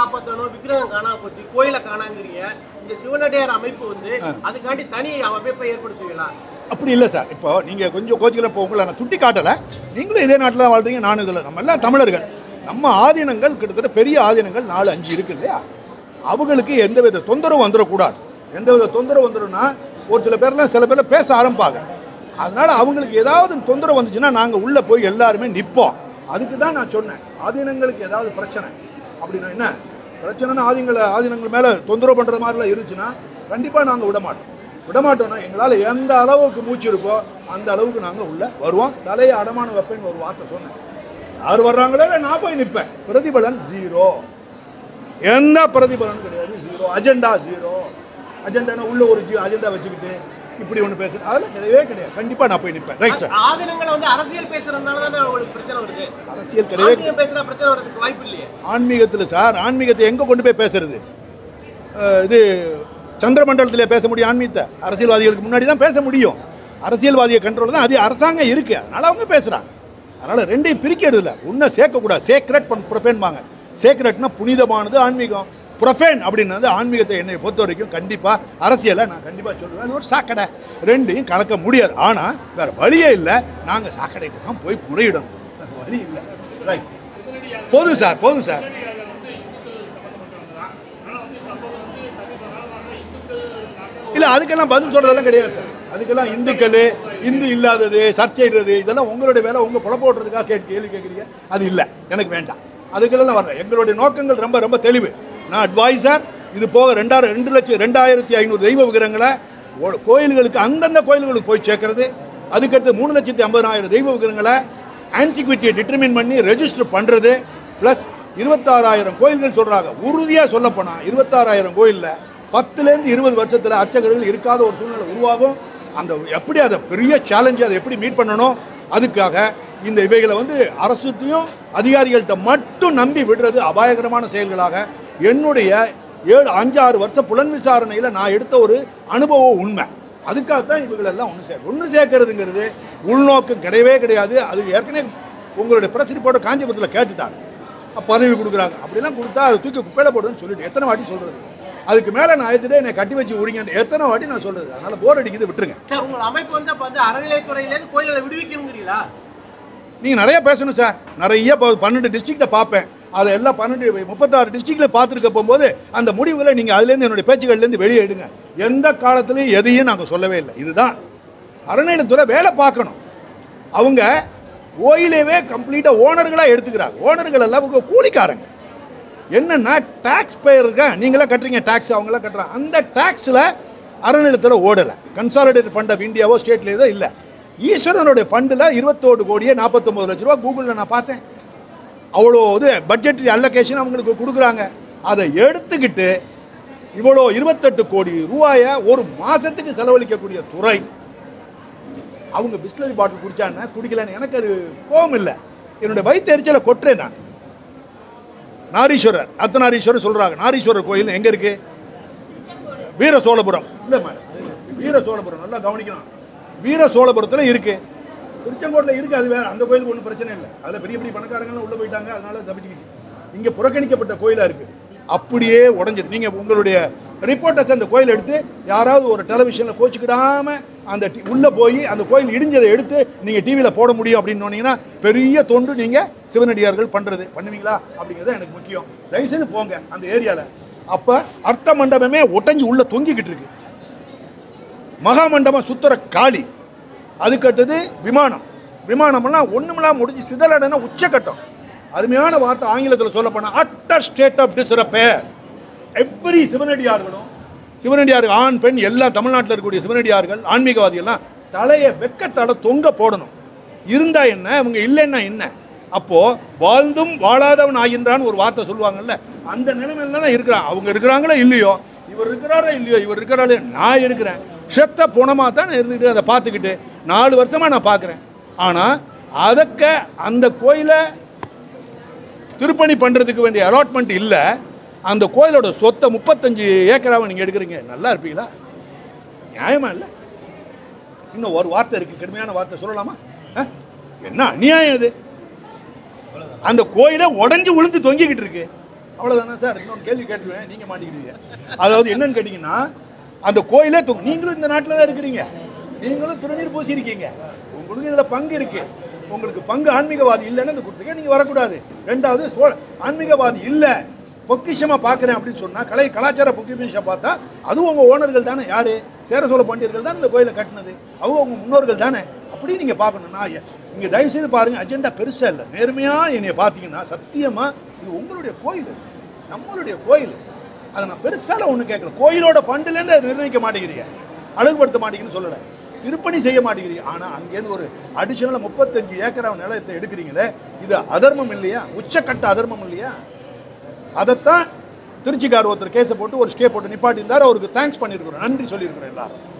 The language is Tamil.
காப்பாற்றணும் விக்கிரகம் காணாம போச்சு கோயிலை காணாங்கிறீங்க இந்த சிவனடியார் அமைப்பு வந்து அதுக்காண்டி தனி அமைப்பை ஏற்படுத்துவீங்களா அப்படி இல்லை சார் இப்போ நீங்கள் கொஞ்சம் கோச்சிக்கல இப்போ உங்களை நான் துட்டி காட்டலை நீங்களும் இதே நாட்டில் தான் வாழ்றீங்க நானும் இதில் நம்ம எல்லாம் தமிழர்கள் நம்ம ஆதீனங்கள் கிட்டத்தட்ட பெரிய ஆதீனங்கள் நாலு அஞ்சு இருக்கு இல்லையா அவங்களுக்கு எந்தவித தொந்தரவும் வந்துடக்கூடாது எந்தவித தொந்தரவு வந்துடும்னா ஒரு சில பேர்லாம் சில பேர்ல பேச ஆரம்பிப்பாங்க அதனால அவங்களுக்கு ஏதாவது தொந்தரவு வந்துச்சுன்னா நாங்கள் உள்ளே போய் எல்லாருமே நிற்போம் அதுக்கு தான் நான் சொன்னேன் ஆதீனங்களுக்கு ஏதாவது பிரச்சனை அப்படின்னா என்ன பிரச்சனைனா ஆதீனங்களை ஆதீனங்கள் மேலே தொந்தரவு பண்ணுற மாதிரிலாம் இருந்துச்சுன்னா கண்டிப்பாக நாங்கள் விட மாட்டோம் விட மாட்டோம்னா எங்களால் எந்த அளவுக்கு மூச்சு இருக்கோ அந்த அளவுக்கு நாங்கள் உள்ள வருவோம் தலையை அடமான வைப்பேன்னு ஒரு வார்த்தை சொன்னேன் யார் வர்றாங்களோ இல்லை நான் போய் நிற்பேன் பிரதிபலன் ஜீரோ எந்த பிரதிபலனும் கிடையாது ஜீரோ அஜெண்டா ஜீரோ அஜெண்டானா உள்ள ஒரு ஜி அஜெண்டா வச்சுக்கிட்டு இப்படி ஒன்று பேசுறது அதெல்லாம் கிடையவே கிடையாது கண்டிப்பாக நான் போய் நிற்பேன் ரைட் சார் ஆதீனங்களை வந்து அரசியல் பேசுறதுனால தானே உங்களுக்கு பிரச்சனை வருது அரசியல் கிடையவே ஆன்மீகம் பேசுனா பிரச்சனை வர்றதுக்கு வாய்ப்பு இல்லையே ஆன்மீகத்தில் சார் ஆன்மீகத்தை எங்கே கொண்டு போய் பேசுறது அஹ் இது சந்திரமண்டலத்தில் பேச முடியும் ஆன்மீகத்தை அரசியல்வாதிகளுக்கு முன்னாடி தான் பேச முடியும் அரசியல்வாதியை கண்ட்ரோல் தான் அது அரசாங்கம் இருக்கு அதனால அவங்க பேசுகிறாங்க அதனால ரெண்டையும் பிரிக்கிறது இல்லை ஒன்றை சேர்க்கக்கூடாது சேக்ரெட் பண் ப்ரொஃபேன்பாங்க சேக்ரெட்னா புனிதமானது ஆன்மீகம் ப்ரொஃபேன் அப்படின்னது ஆன்மீகத்தை என்னை பொறுத்த வரைக்கும் கண்டிப்பாக அரசியலை நான் கண்டிப்பாக சொல்லுவேன் அது ஒரு சாக்கடை ரெண்டையும் கலக்க முடியாது ஆனால் வேற வழியே இல்லை நாங்கள் சாக்கடைக்கு தான் போய் முறையிடணும் வேற வழி இல்லை ரைட் போதும் சார் போதும் சார் இல்ல அதுக்கெல்லாம் பதில் சொல்றதெல்லாம் கிடையாது சார் அதுக்கெல்லாம் இந்துக்கள் இந்து இல்லாதது சர்ச்சைடுறது இதெல்லாம் உங்களுடைய வேலை உங்க புல போடுறதுக்காக கேட்டு கேள்வி கேட்குறீங்க அது இல்லை எனக்கு வேண்டாம் அதுக்கெல்லாம் வரல எங்களுடைய நோக்கங்கள் ரொம்ப ரொம்ப தெளிவு நான் அட்வைசர் இது போக ரெண்டாயிரம் ரெண்டு லட்சம் ரெண்டாயிரத்தி ஐநூறு தெய்வ விக்கிரங்களை ஒ- கோயில்களுக்கு அந்தந்த கோயில்களுக்கு போய் சேர்க்கறது அதுக்கடுத்து மூணு லட்சத்தி ஐம்பதாயிரம் தெய்வ விக்கிரங்களை ஆன்டிக்விட்டியை டிட்டர்மின் பண்ணி ரெஜிஸ்டர் பண்ணுறது ப்ளஸ் இருபத்தாறாயிரம் கோயில்கள் சொல்கிறாங்க உறுதியாக சொல்ல போனால் இருபத்தாறாயிரம் கோயிலில் பத்துலேருந்து இருபது வருஷத்தில் அர்ச்சகர்கள் இருக்காத ஒரு சூழ்நிலை உருவாகும் அந்த எப்படி அதை பெரிய சேலஞ்சு அதை எப்படி மீட் பண்ணணும் அதுக்காக இந்த இவைகளை வந்து அரசுத்தையும் அதிகாரிகள்கிட்ட மட்டும் நம்பி விடுறது அபாயகரமான செயல்களாக என்னுடைய ஏழு அஞ்சாறு வருஷ புலன் விசாரணையில் நான் எடுத்த ஒரு அனுபவம் உண்மை அதுக்காக தான் இவங்களெல்லாம் ஒன்று சேர்க்க ஒன்று சேர்க்கறதுங்கிறது உள்நோக்கம் கிடையவே கிடையாது அது ஏற்கனவே உங்களுடைய பிரஸ் ரிப்போர்ட்டை காஞ்சிபுரத்தில் கேட்டுட்டாங்க அப்ப பதவி கொடுக்குறாங்க அப்படிலாம் கொடுத்தா அதை தூக்கி குப்பையில போடுன்னு சொல்லிட்டு எத்தனை வாட்டி சொல்கிறது அதுக்கு மேலே நான் எடுத்துட்டு என்னை கட்டி வச்சு உரிங்கன்னு எத்தனை வாட்டி நான் சொல்கிறது அதனால் போர் அடிக்குது விட்டுருங்க சார் உங்க அமைப்பு வந்து அப்ப வந்து அறநிலையத்துறையிலேருந்து கோயில்களை விடுவிக்கணுங்கிறீங்களா நீங்கள் நிறைய பேசணும் சார் நிறைய இப்போ பன்னெண்டு டிஸ்ட்ரிக்ட்டை பார்ப்பேன் அதை எல்லாம் பன்னெண்டு முப்பத்தாறு டிஸ்ட்ரிக்டில் பார்த்துருக்க போகும்போது அந்த முடிவுகளை நீங்கள் அதுலேருந்து என்னுடைய பேச்சுகள்லேருந்து வெளியே எடுங்க எந்த காலத்துலையும் எதையும் நாங்கள் சொல்லவே இல்லை இதுதான் அறநிலையத்துறை வேலை பார்க்கணும் அவங்க கோயிலேவே கம்ப்ளீட்டாக ஓனர்களாக எடுத்துக்கிறாங்க ஓனர்கள் எல்லாம் அவங்க கூலிக்காரங்க என்னன்னா டாக்ஸ் பேருங்க நீங்களாம் கட்டுறீங்க டாக்ஸ் அவங்களாம் கட்டுறாங்க அந்த டாக்ஸில் அறநிலையத்தில் ஓடலை கன்சாலிடேட் ஃபண்ட் ஆஃப் இந்தியாவோ ஸ்டேட்ல ஏதோ இல்லை ஈஸ்வரனுடைய ஃபண்டில் இருபத்தோடு கோடியே நாற்பத்தொம்பது லட்ச ரூபா கூகுளில் நான் பார்த்தேன் அவ்வளோ இது பட்ஜெட் அல்லகேஷன் அவங்களுக்கு கொடுக்குறாங்க அதை எடுத்துக்கிட்டு இவ்வளோ இருபத்தெட்டு கோடி ரூபாயை ஒரு மாதத்துக்கு செலவழிக்கக்கூடிய துறை அவங்க பிஸ்லரி பாட்டில் குடிச்சாங்கன்னா குடிக்கலன்னு எனக்கு அது கோபம் இல்லை என்னுடைய வயிற்று கொட்டுறேன் நான் நாரீஸ்வரர் அர்த்தநாரீஸ்வரர் சொல்றாங்க நாரீஸ்வரர் கோயில் எங்க இருக்கு வீர சோழபுரம் இல்ல மேடம் வீர சோழபுரம் நல்லா கவனிக்கணும் வீர சோழபுரத்துல இருக்கு திருச்செங்கோட்டில் இருக்கு அது வேற அந்த கோயிலுக்கு ஒன்றும் பிரச்சனை இல்லை அதில் பெரிய பெரிய பணக்காரங்களாம் உள்ள போயிட்டாங்க அதனால தப்பிச்சுக்கிச்சு இங்க புறக்கணிக்கப்பட்ட கோயிலா இருக்கு அப்படியே உடஞ்சிரு நீங்க உங்களுடைய ரிப்போர்ட்டர்ஸ் அந்த கோயில் எடுத்து யாராவது ஒரு டெலிவிஷன்ல கோச்சிக்கிடாம அந்த டி- உள்ள போய் அந்த கோயில் இடிஞ்சதை எடுத்து நீங்க டிவியில போட முடியும் அப்படின்னு சொன்னீங்கன்னா பெரிய தொண்டு நீங்க சிவனடியார்கள் பண்றது பண்ணுவீங்களா அப்படிங்கிறது எனக்கு முக்கியம் தயவுசெய்து போங்க அந்த ஏரியால அப்ப அர்த்த மண்டபமே ஒட்டஞ்சு உள்ள தொங்கிக்கிட்டு இருக்கு மகா மண்டபம் சுத்துற காளி அதுக்கு அடுத்தது விமானம் விமானம்லாம் ஒண்ணுமெல்லாம் முடிஞ்சு சிதலடன உச்சக்கட்டம் அருமையான வார்த்தை ஆங்கிலத்தில் சொல்ல போனால் utter state of disrepair every சிவனடியார்களும் சிவனடியார் ஆண் பெண் எல்லா தமிழ்நாட்டில் இருக்கக்கூடிய சிவனடியார்கள் ஆன்மீகவாதிகள்லாம் தலையை வெக்கத்தட தொங்க போடணும் இருந்தா என்ன அவங்க இல்லைன்னா என்ன அப்போ வாழ்ந்தும் வாழாதவன் ஆகின்றான்னு ஒரு வார்த்தை சொல்லுவாங்கல்ல அந்த நிலைமையில தான் இருக்கிறான் அவங்க இருக்கிறாங்களோ இல்லையோ இவர் இருக்கிறாரோ இல்லையோ இவர் இருக்கிறாரோ நான் இருக்கிறேன் செத்த புணமாக தான் நான் இருந்துக்கிட்டு அதை பார்த்துக்கிட்டு நாலு வருஷமாக நான் பார்க்குறேன் ஆனால் அதக்க அந்த கோயிலை திருப்பணி பண்ணுறதுக்கு வேண்டிய அலாட்மெண்ட் இல்லை அந்த கோயிலோட சொத்தை முப்பத்தஞ்சு ஏக்கராவை நீங்கள் எடுக்கிறீங்க நல்லா இருப்பீங்களா நியாயமா இல்லை இன்னும் ஒரு வார்த்தை இருக்குது கடுமையான வார்த்தை சொல்லலாமா ஆ? என்ன அநியாயம் இது அந்த கோயிலை உடஞ்சி விழுந்து தொங்கிக்கிட்டு இருக்கு அவ்வளவுதானே சார் இன்னொரு கேள்வி கேட்டுருவேன் நீங்க மாட்டிக்கிடுவீங்க அதாவது என்னன்னு கேட்டீங்கன்னா அந்த கோயிலே தூங்க நீங்களும் இந்த நாட்டில் தான் இருக்கிறீங்க நீங்களும் திருநீர் பூசியிருக்கீங்க உங்களுக்கு இதுல பங்கு இருக்கு உங்களுக்கு பங்கு ஆன்மீகவாதி இல்லைன்னு இந்த கொடுத்துக்க நீங்க வரக்கூடாது ரெண்டாவது சோழ ஆன்மீகவாதி இல்லை பொக்கிஷமா பார்க்குறேன் அப்படின்னு சொன்னா கலை கலாச்சார பொக்கிஷம் பார்த்தா அதுவும் உங்க ஓனர்கள் தானே யாரு சேர சோழ பாண்டியர்கள் தான் இந்த கோயிலை கட்டினது அவங்க உங்க முன்னோர்கள் தானே அப்படி நீங்க பார்க்கணும் நான் எ- நீங்க தயவு செய்து பாருங்க அஜெண்டா பெருசா இல்லை நேர்மையா என்னைய பார்த்தீங்கன்னா சத்தியமா இது உங்களுடைய கோயில் இது. நம்மளுடைய கோயில் அதை நான் பெருசால ஒன்றும் கேட்கல கோயிலோட ஃபண்டுலேருந்து அதை நிர்ணயிக்க மாட்டேங்கிறீங்க அழகுபடுத்த மாட்டேங்குன்னு சொல்லலை திருப்பணி செய்ய மாட்டேங்கிறீங்க ஆனால் அங்கேருந்து ஒரு அடிஷனலாக முப்பத்தஞ்சு ஏக்கரா நிலத்தை எடுக்கிறீங்களே இது அதர்மம் இல்லையா உச்சக்கட்ட அதர்மம் இல்லையா அதைத்தான் திருச்சிக்கார் ஒருத்தர் கேஸை போட்டு ஒரு ஸ்டே போட்டு நிப்பாட்டி இருந்தார் அவருக்கு தேங்க்ஸ் பண்ணியிருக்கிறோம் நன்றி சொல்லியிருக்கிறோம் எல்லாரும்